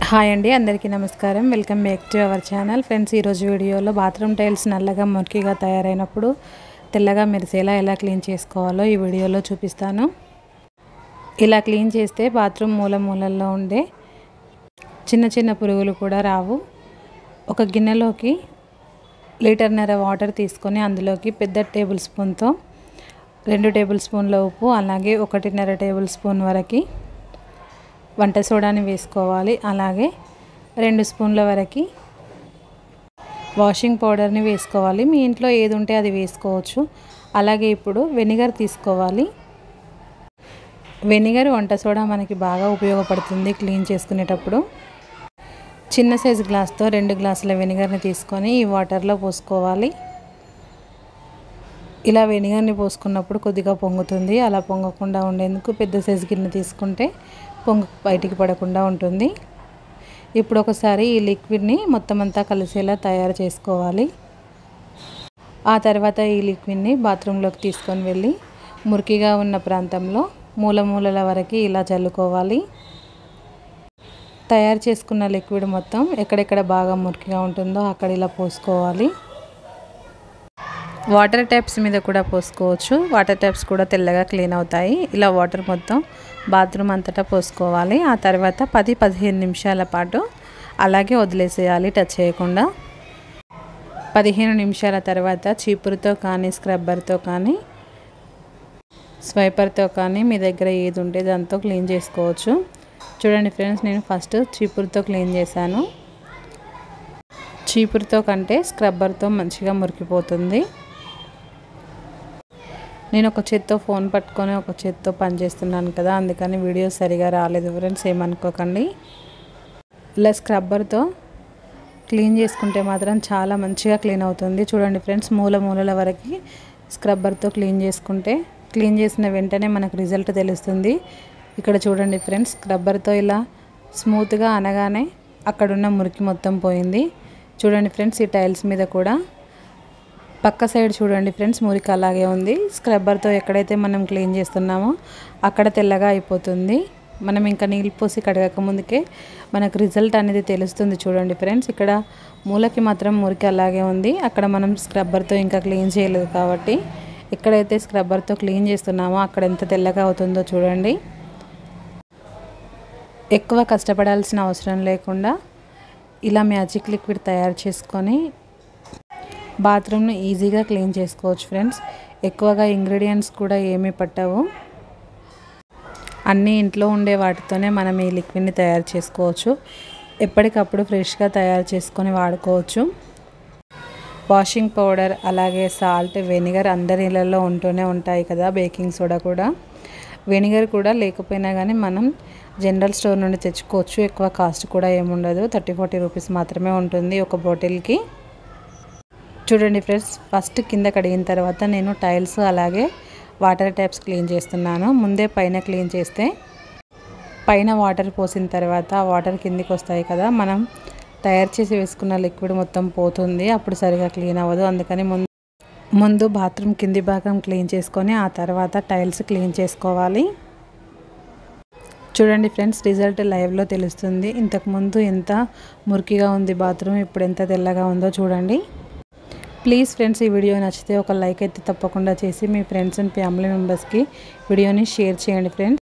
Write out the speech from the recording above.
hi అండి అందరికీ నమస్కారం welcome back to our channel friends ఈరోజు వీడియోలో బాత్రూమ్ టైల్స్ నల్లగా మురికిగా తయారైనప్పుడు తెల్లగా మెరిసేలా ఎలా క్లీన్ చేసుకోవాలో ఈ వీడియోలో చూపిస్తాను ఇలా క్లీన్ చేస్తే బాత్రూమ్ మూల మూలల్లో ఉండే చిన్న చిన్న పురుగులు కూడా రావు ఒక గిన్నెలోకి లీటర్నర వాటర్ తీసుకొని అందులోకి పెద్ద టేబుల్ స్పూన్తో రెండు టేబుల్ స్పూన్ల ఉప్పు అలాగే ఒకటిన్నర టేబుల్ స్పూన్ వరకు వంట సోడాని వేసుకోవాలి అలాగే రెండు స్పూన్ల వరకు వాషింగ్ పౌడర్ని వేసుకోవాలి మీ ఇంట్లో ఏది ఉంటే అది వేసుకోవచ్చు అలాగే ఇప్పుడు వెనిగర్ తీసుకోవాలి వెనిగర్ వంట సోడా మనకి బాగా ఉపయోగపడుతుంది క్లీన్ చేసుకునేటప్పుడు చిన్న సైజు గ్లాస్తో రెండు గ్లాసుల వెనిగర్ని తీసుకొని ఈ వాటర్లో పోసుకోవాలి ఇలా వెనిగర్ని పోసుకున్నప్పుడు కొద్దిగా పొంగుతుంది అలా పొంగకుండా ఉండేందుకు పెద్ద సైజు గిన్నె తీసుకుంటే పొంగు బయటికి పడకుండా ఉంటుంది ఇప్పుడు ఒకసారి ఈ లిక్విడ్ని మొత్తం అంతా కలిసేలా తయారు చేసుకోవాలి ఆ తర్వాత ఈ లిక్విడ్ని బాత్రూంలోకి తీసుకొని వెళ్ళి మురికిగా ఉన్న ప్రాంతంలో మూల మూలల వరకు ఇలా చల్లుకోవాలి తయారు చేసుకున్న లిక్విడ్ మొత్తం ఎక్కడెక్కడ బాగా మురికిగా ఉంటుందో అక్కడ ఇలా పోసుకోవాలి వాటర్ ట్యాప్స్ మీద కూడా పోసుకోవచ్చు వాటర్ ట్యాప్స్ కూడా తెల్లగా క్లీన్ అవుతాయి ఇలా వాటర్ మొత్తం బాత్రూమ్ అంతటా పోసుకోవాలి ఆ తర్వాత పది పదిహేను నిమిషాల పాటు అలాగే వదిలేసేయాలి టచ్ చేయకుండా పదిహేను నిమిషాల తర్వాత చీపురుతో కానీ స్క్రబ్బర్తో కానీ స్వైపర్తో కానీ మీ దగ్గర ఏది ఉంటే దాంతో క్లీన్ చేసుకోవచ్చు చూడండి ఫ్రెండ్స్ నేను ఫస్ట్ చీపురుతో క్లీన్ చేశాను చీపురుతో కంటే స్క్రబ్బర్తో మంచిగా మురికిపోతుంది నేను ఒక చేత్తో ఫోన్ పట్టుకొని ఒక చేత్తో పనిచేస్తున్నాను కదా అందుకని వీడియో సరిగా రాలేదు ఫ్రెండ్స్ ఏమనుకోకండి ఇలా స్క్రబ్బర్తో క్లీన్ చేసుకుంటే మాత్రం చాలా మంచిగా క్లీన్ అవుతుంది చూడండి ఫ్రెండ్స్ మూల మూలల వరకు స్క్రబ్బర్తో క్లీన్ చేసుకుంటే క్లీన్ చేసిన వెంటనే మనకు రిజల్ట్ తెలుస్తుంది ఇక్కడ చూడండి ఫ్రెండ్స్ స్క్రబ్బర్తో ఇలా స్మూత్గా అనగానే అక్కడున్న మురికి మొత్తం పోయింది చూడండి ఫ్రెండ్స్ ఈ టైల్స్ మీద కూడా పక్క సైడ్ చూడండి ఫ్రెండ్స్ మురికి అలాగే ఉంది స్క్రబ్బర్తో ఎక్కడైతే మనం క్లీన్ చేస్తున్నామో అక్కడ తెల్లగా అయిపోతుంది మనం ఇంకా నీళ్ళు పోసి కడగక ముందుకే మనకు రిజల్ట్ అనేది తెలుస్తుంది చూడండి ఫ్రెండ్స్ ఇక్కడ మూలకి మాత్రం మురికి అలాగే ఉంది అక్కడ మనం స్క్రబ్బర్తో ఇంకా క్లీన్ చేయలేదు కాబట్టి ఎక్కడైతే స్క్రబ్బర్తో క్లీన్ చేస్తున్నామో అక్కడ ఎంత తెల్లగా అవుతుందో చూడండి ఎక్కువ కష్టపడాల్సిన అవసరం లేకుండా ఇలా మ్యాజిక్ లిక్విడ్ తయారు చేసుకొని బాత్రూమ్ను ఈజీగా క్లీన్ చేసుకోవచ్చు ఫ్రెండ్స్ ఎక్కువగా ఇంగ్రీడియంట్స్ కూడా ఏమీ పట్టవు అన్నీ ఇంట్లో ఉండే వాటితోనే మనం ఈ లిక్విడ్ని తయారు చేసుకోవచ్చు ఎప్పటికప్పుడు ఫ్రెష్గా తయారు చేసుకొని వాడుకోవచ్చు వాషింగ్ పౌడర్ అలాగే సాల్ట్ వెనిగర్ అందరి ఇళ్ళల్లో ఉంటూనే ఉంటాయి కదా బేకింగ్ సోడా కూడా వెనిగర్ కూడా లేకపోయినా కానీ మనం జనరల్ స్టోర్ నుండి తెచ్చుకోవచ్చు ఎక్కువ కాస్ట్ కూడా ఏముండదు థర్టీ ఫార్టీ రూపీస్ మాత్రమే ఉంటుంది ఒక బాటిల్కి చూడండి ఫ్రెండ్స్ ఫస్ట్ కింద కడిగిన తర్వాత నేను టైల్స్ అలాగే వాటర్ ట్యాప్స్ క్లీన్ చేస్తున్నాను ముందే పైన క్లీన్ చేస్తే పైన వాటర్ పోసిన తర్వాత ఆ వాటర్ కిందికి వస్తాయి కదా మనం తయారు చేసి వేసుకున్న లిక్విడ్ మొత్తం పోతుంది అప్పుడు సరిగా క్లీన్ అవ్వదు అందుకని ముందు ముందు బాత్రూమ్ కింది భాగం క్లీన్ చేసుకొని ఆ తర్వాత టైల్స్ క్లీన్ చేసుకోవాలి చూడండి ఫ్రెండ్స్ రిజల్ట్ లైవ్లో తెలుస్తుంది ఇంతకుముందు ఎంత మురికిగా ఉంది బాత్రూమ్ ఇప్పుడు ఎంత తెల్లగా ఉందో చూడండి ప్లీజ్ ఫ్రెండ్స్ ఈ వీడియో నచ్చితే ఒక లైక్ అయితే తప్పకుండా చేసి మీ ఫ్రెండ్స్ అండ్ ఫ్యామిలీ మెంబర్స్కి వీడియోని షేర్ చేయండి ఫ్రెండ్స్